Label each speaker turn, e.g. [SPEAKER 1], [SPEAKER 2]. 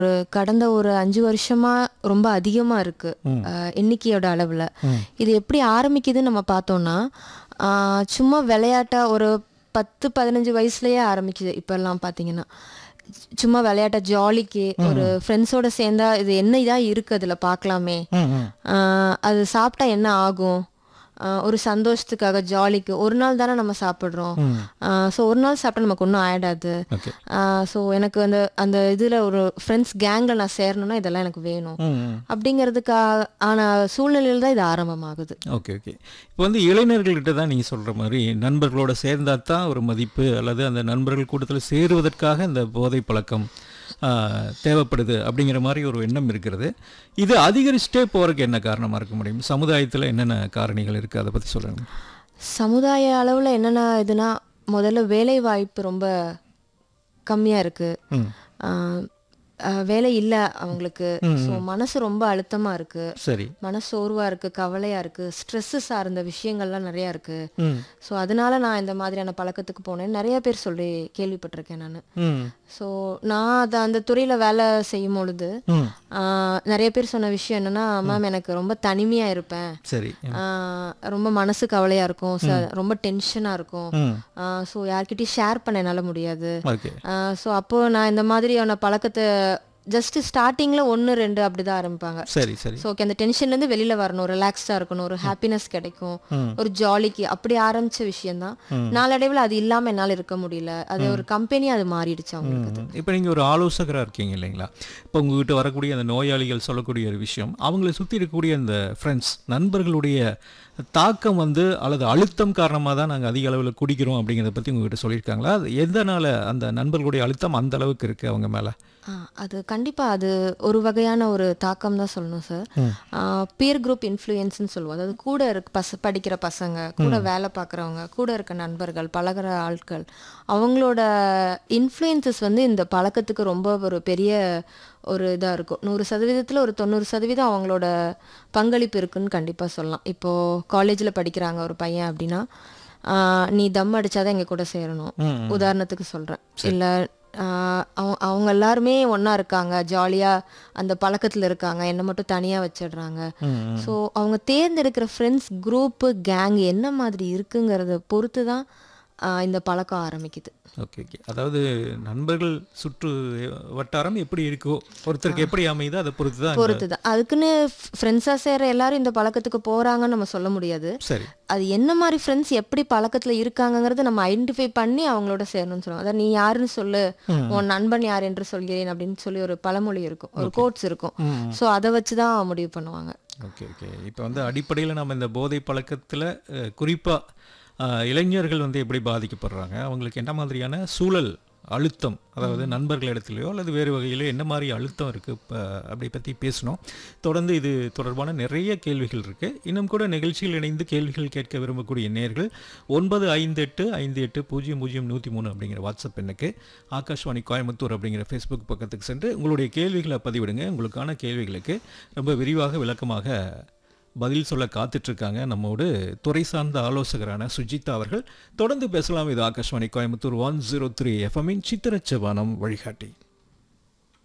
[SPEAKER 1] ஒரு கடந்த ஒரு அஞ்சு வருஷமா ரொம்ப அதிகமா இருக்கு அஹ், எண்ணிக்கையோட அளவுல இது எப்படி ஆரம்பிக்குதுன்னு நம்ம பார்த்தோம்னா ஆஹ், சும்மா விளையாட்டா ஒரு பத்து பதினஞ்சு வயசுலயே ஆரம்பிக்குது இப்பெல்லாம் பார்த்தீங்கன்னா சும்மா விளையாட்ட ஜாலிக்கு ஒரு ஃப்ரெண்ட்ஸோட சேர்ந்தா இது என்ன இதா இருக்கு அதுல பார்க்கலாமே
[SPEAKER 2] ம், ம்.
[SPEAKER 1] ஆஹ், அது சாப்பிட்டா என்ன ஆகும் ஆஹ், ஒரு சந்தோஷத்துக்காக ஜாலிக்கு ஒரு நாள் தானே நம்ம சாப்பிட்றோம் ஸோ ஒரு நாள் சாப்பிட்டா நமக்கு ஒன்றும் ஆயிடாது
[SPEAKER 2] ஓகே
[SPEAKER 1] ஸோ எனக்கு அந்த அந்த இதில் ஒரு ஃப்ரெண்ட்ஸ் கேங்கில் நான் சேரணும்னா இதெல்லாம் எனக்கு வேணும்
[SPEAKER 2] ம், ம்.
[SPEAKER 1] அப்படிங்கிறதுக்காக ஆன சூழ்நிலையில் தான் இது ஆரம்பமாகுது
[SPEAKER 2] ஓகே ஓகே இப்போ வந்து இளைஞர்கள்கிட்ட தான் நீங்கள் சொல்கிற மாதிரி நண்பர்களோட சேர்ந்தா தான் ஒரு மதிப்பு அல்லது அந்த நண்பர்கள் கூட்டத்தில் சேருவதற்காக இந்த போதை பழக்கம் ஆ, தேவைப்படுது அப்படிங்கிற மாதிரி ஒரு எண்ணம் இருக்கிறது இது அதிகரிச்சுட்டே போகிறதுக்கு என்ன காரணமாக இருக்க முடியும் சமுதாயத்தில் என்னென்ன காரணிகள் இருக்குது அதை பற்றி சொல்லுங்கள்
[SPEAKER 1] சமுதாய அளவில் என்னென்ன இதுனா முதல்ல வேலை வாய்ப்பு ரொம்ப கம்மியாக இருக்குது
[SPEAKER 2] ம்
[SPEAKER 1] வேலை இல்லை அவங்களுக்கு ஸோ மனசு ரொம்ப அழுத்தமாக இருக்குது
[SPEAKER 2] சரி
[SPEAKER 1] மனசோர்வாக இருக்குது கவலையாக இருக்குது ஸ்ட்ரெஸ்ஸு சார்ந்த விஷயங்கள்லாம் நிறையா இருக்குது
[SPEAKER 2] ம்
[SPEAKER 1] ஸோ அதனால நான் இந்த மாதிரியான பழக்கத்துக்கு போனேன் நிறைய பேர் சொல்லி கேள்விப்பட்டிருக்கேன் நான்
[SPEAKER 2] ம்
[SPEAKER 1] ஸோ நான் அதை அந்த துறையில் வேலை செய்யும் பொழுது
[SPEAKER 2] ம்
[SPEAKER 1] ஆஹ், நிறைய பேர் சொன்ன விஷயம் என்னன்னா மேம் எனக்கு ரொம்ப தனிமையாக இருப்பேன்
[SPEAKER 2] சரி
[SPEAKER 1] ஆஹ், ரொம்ப மனசு கவலையாக இருக்கும் ச- ரொம்ப டென்ஷனாக இருக்கும்
[SPEAKER 2] ம்
[SPEAKER 1] ஸோ யார்கிட்டயும் ஷேர் பண்ண என்னால் முடியாது
[SPEAKER 2] ஓகே
[SPEAKER 1] ஸோ அப்போ நான் இந்த மாதிரியான பழக்கத்தை ஜஸ்ட் ஸ்டார்டிங்கில் ஒன்று ரெண்டு அப்படி தான் ஆரம்பிப்பாங்க
[SPEAKER 2] சரி சரி
[SPEAKER 1] ஸோ ஓகே அந்த டென்ஷன்லேருந்து வெளியில் வரணும் ரிலாக்ஸ்டாக இருக்கணும் ஒரு ஹாப்பினஸ் கிடைக்கும் ஒரு ஜாலிக்கு அப்படி ஆரம்பிச்ச விஷயம்தான் நாளடைவில் அது இல்லாமல் என்னால் இருக்க முடியல அது ஒரு கம்பெனி அது மாறிடுச்சு அவங்களுக்கு
[SPEAKER 2] இப்போ நீங்கள் ஒரு ஆலோசகராக இருக்கீங்க இல்லைங்களா இப்போ உங்ககிட்ட வரக்கூடிய அந்த நோயாளிகள் சொல்லக்கூடிய ஒரு விஷயம் அவங்களை சுற்றி இருக்கக்கூடிய அந்த ஃப்ரெண்ட்ஸ் நண்பர்களுடைய தாக்கம் வந்து அல்லது அழுத்தம் காரணமாக தான் நாங்கள் அதிக அளவில் குடிக்கிறோம் அப்படிங்கிறத பற்றி உங்ககிட்ட சொல்லியிருக்காங்களா அது எதனால் அந்த நண்பர்களுடைய அழுத்தம் அந்த அளவுக்கு இருக்குது அவங்க மேலே
[SPEAKER 1] ஆ, அது கண்டிப்பாக அது ஒரு வகையான ஒரு தாக்கம் தான் சொல்லணும் சார் பியர் குரூப் இன்ஃப்ளூயன்ஸ்னு சொல்லுவோம் அதாவது கூட இருக்க பச படிக்கிற பசங்க கூட வேலை பார்க்குறவங்க கூட இருக்க நண்பர்கள் பழகுற ஆட்கள் அவங்களோட இன்ஃப்ளூயன்சஸ் வந்து இந்த பழக்கத்துக்கு ரொம்ப ஒரு பெரிய ஒரு இதாக இருக்கும் நூறு சதவீதத்தில் ஒரு தொண்ணூறு சதவீதம் அவங்களோட பங்களிப்பு இருக்குன்னு கண்டிப்பாக சொல்லலாம் இப்போது காலேஜில் படிக்கிறாங்க ஒரு பையன் அப்படின்னா ஆ, நீ தம் அடிச்சாதான் எங்க கூட சேரணும் உதாரணத்துக்கு சொல்கிறேன் இல்லை அவங்க அவங்க எல்லாருமே ஒன்றா இருக்காங்க ஜாலியாக அந்த பழக்கத்தில் இருக்காங்க என்னை மட்டும் தனியாக வச்சிடுறாங்க ஸோ அவங்க தேர்ந்தெடுக்கிற ஃப்ரெண்ட்ஸ் குரூப்பு கேங் என்ன மாதிரி இருக்குங்கிறத பொறுத்து தான் ஆஹ் இந்த பழக்கம் ஆரம்பிக்குது
[SPEAKER 2] ஓகே ஓகே அதாவது நண்பர்கள் சுற்று வட்டாரம் எப்படி இருக்கோ ஒருத்தருக்கு எப்படி அமையுதோ அதை பொறுத்து தான் இந்த-
[SPEAKER 1] பொறுத்து தான் அதுக்குன்னு ஃப்ரெண்ட்ஸாக சேர எல்லாரும் இந்த பழக்கத்துக்கு போகிறாங்கன்னு நம்ம சொல்ல முடியாது
[SPEAKER 2] சரி
[SPEAKER 1] அது என்ன மாதிரி ஃப்ரெண்ட்ஸ் எப்படி பழக்கத்தில் இருக்காங்கங்கிறத நம்ம ஐடென்டிஃபை பண்ணி அவங்களோட சேரணும்னு சொல்லுவாங்க அதாவது நீ யாருன்னு சொல்லு உன் நண்பன் யார் என்று சொல்கிறேன் அப்படின்னு சொல்லி ஒரு பழமொழி இருக்கும் ஒரு கோட்ஸ் இருக்கும் ஸோ அதை வச்சு தான் முடிவு பண்ணுவாங்க
[SPEAKER 2] ஓகே ஓகே இப்போ வந்து அடிப்படையில் நம்ம இந்த போதை பழக்கத்தில் குறிப்பாக இளைஞர்கள் வந்து எப்படி பாதிக்கப்படுறாங்க அவங்களுக்கு என்ன மாதிரியான சூழல் அழுத்தம் அதாவது நண்பர்கள் இடத்துலையோ அல்லது வேறு வகையிலோ என்ன மாதிரி அழுத்தம் இருக்குது இப்போ அப்படி பற்றி பேசணும் தொடர்ந்து இது தொடர்பான நிறைய கேள்விகள் இருக்குது இன்னும் கூட நிகழ்ச்சியில் இணைந்து கேள்விகள் கேட்க விரும்பக்கூடிய நேர்கள் ஒன்பது ஐந்து எட்டு ஐந்து எட்டு பூஜ்ஜியம் பூஜ்ஜியம் நூற்றி மூணு அப்படிங்கிற வாட்ஸ்அப் எண்ணுக்கு ஆகாஷ்வாணி கோயம்புத்தூர் அப்படிங்கிற ஃபேஸ்புக் பக்கத்துக்கு சென்று உங்களுடைய கேள்விகளை பதிவிடுங்க உங்களுக்கான கேள்விகளுக்கு ரொம்ப விரிவாக விளக்கமாக பதில் சொல்ல காத்துட்ருக்காங்க நம்மோடு துறை சார்ந்த ஆலோசகரான சுஜிதா அவர்கள் தொடர்ந்து பேசலாம் இது Akashvani Coimbatore one zero three எஃப்எம்மின் சித்திரச்சவானம் வழிகாட்டி